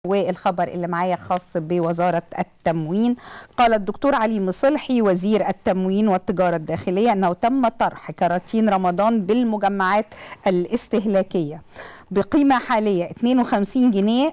والخبر اللي معايا خاص بوزارة التموين قال الدكتور علي مصلحي وزير التموين والتجارة الداخلية أنه تم طرح كراتين رمضان بالمجمعات الاستهلاكية بقيمة حالية 52 جنيه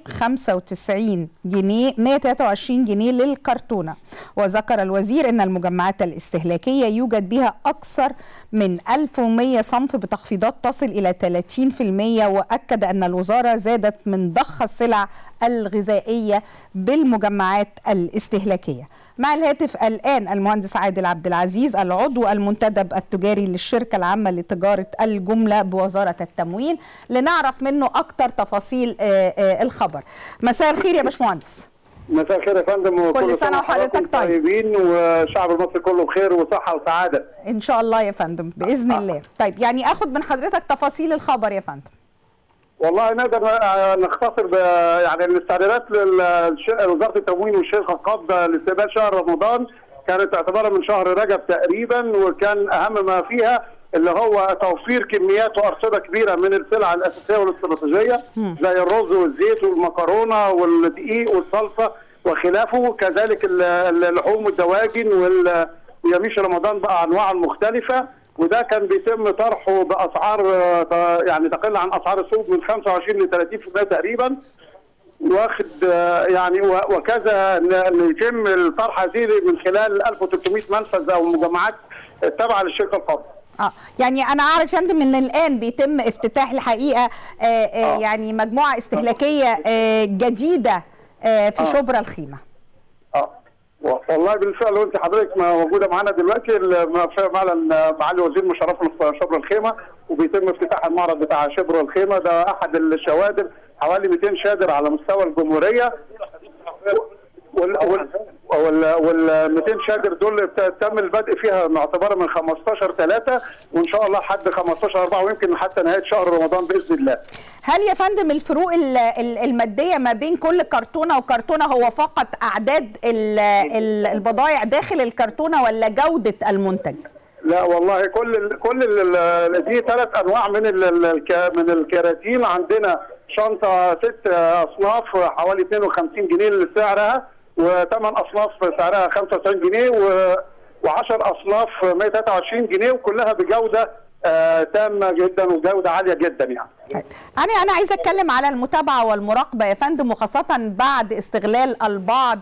95 جنيه 123 جنيه للكرتونة وذكر الوزير أن المجمعات الاستهلاكية يوجد بها أكثر من 1100 صنف بتخفيضات تصل إلى 30% وأكد أن الوزارة زادت من ضخ السلع الغذائية بالمجمعات الاستهلاكية مع الهاتف الآن المهندس عادل عبد العزيز العضو المنتدب التجاري للشركة العامة لتجارة الجملة بوزارة التموين لنعرف منه أكتر تفاصيل الخبر مساء الخير يا باشمهندس مساء الخير يا فندم كل سنه وحضرتك طيب طيبين والشعب المصري كله بخير وصحه وسعاده ان شاء الله يا فندم باذن آه. الله طيب يعني اخد من حضرتك تفاصيل الخبر يا فندم والله نقدر نختصر ب- يعني الاستعدادات لوزاره التموين والشركه القابضه لاستقبال شهر رمضان كانت اعتبارا من شهر رجب تقريبا وكان اهم ما فيها اللي هو توفير كميات وارصده كبيره من السلع الاساسيه والاستراتيجيه زي الرز والزيت والمكرونه والدقيق والصلصه وخلافه كذلك ال- اللحوم والدواجن وال- ويميش رمضان بقى انواعه المختلفه وده كان بيتم طرحه باسعار آه، يعني تقل عن اسعار السوق من 25 ل 30% تقريبا واخد آه، يعني و- وكذا ان إن يتم الطرح هذه من خلال 1300 منفذ او مجمعات تابعه للشركه القابضه. اه يعني انا اعرف يا فندم ان الان بيتم افتتاح الحقيقه آه آه آه. يعني مجموعه استهلاكيه آه جديده آه في آه. شبرا الخيمه اه و- والله بالفعل وانت حضرتك ما موجوده معانا دلوقتي ال- ما- فعلا معالي وزير مشرفنا في شبرا الخيمه وبيتم افتتاح المعرض بتاع شبرا الخيمه ده احد الشوادر حوالي 200 شادر على مستوى الجمهوريه وال وال وال وال 200 شادر دول ت- تم البدء فيها معتبرا من 15 3 وان شاء الله لحد 15 4 ويمكن حتى نهايه شهر رمضان باذن الله. هل يا فندم الفروق ال- ال- الماديه ما بين كل كرتونه وكرتونه هو فقط اعداد ال- ال- البضائع داخل الكرتونه ولا جوده المنتج لا والله كل ال كل ال ال دي ثلاث انواع من ال ال الك- من الكراتين عندنا شنطه ست اصناف حوالي 52 جنيه سعرها وثمان اصناف سعرها 95 جنيه و10 اصناف 123 جنيه وكلها بجوده آه تامه جدا وجوده عاليه جدا يعني. طيب انا انا عايزه اتكلم على المتابعه والمراقبه يا فندم وخاصه بعد استغلال البعض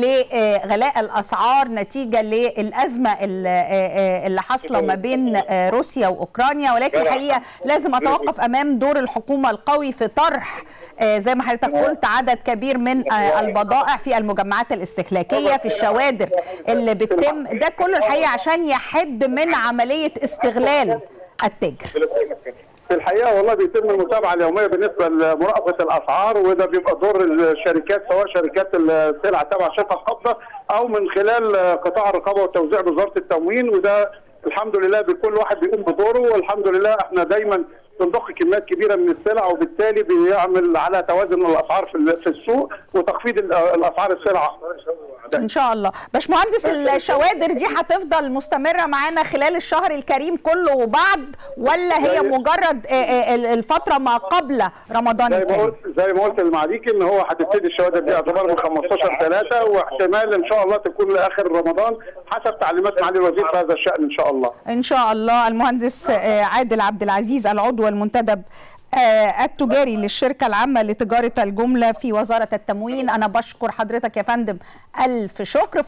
لغلاء الاسعار نتيجه للازمه ال- آه، اللي حاصله ما بين آه، روسيا واوكرانيا ولكن الحقيقه لازم اتوقف امام دور الحكومه القوي في طرح آه، زي ما حضرتك قلت عدد كبير من آه، البضائع في المجمعات الاستهلاكيه في الشوادر اللي بتتم ده كله الحقيقه عشان يحد من عمليه استغلال التاجر في الحقيقه والله بيتم المتابعه اليوميه بالنسبه لمراقبه الاسعار وده بيبقى دور الشركات سواء شركات السلع تبع شركه القبضه او من خلال قطاع الرقابه والتوزيع بوزاره التموين وده الحمد لله بكل واحد بيقوم بدوره والحمد لله احنا دايما بنضخ كميات كبيره من السلع وبالتالي بيعمل على توازن الاسعار في ال- في السوق وتخفيض ال- الاسعار السلع ان شاء الله باشمهندس الشوادر دي هتفضل مستمره معانا خلال الشهر الكريم كله وبعد ولا هي زي- مجرد آه، آه، ال- الفتره ما قبل رمضان زي ما الكريم قلت زي ما قلت لمعاليك ان هو هتبتدي الشهاده دي اعتبار من 15 3 واحتمال ان شاء الله تكون لاخر رمضان حسب تعليمات معالي الوزير في هذا الشان ان شاء الله. ان شاء الله المهندس آه، عادل عبد العزيز العضو المنتدب آه، التجاري للشركة العامة لتجارة الجملة في وزارة التموين أنا بشكر حضرتك يا فندم ألف شكر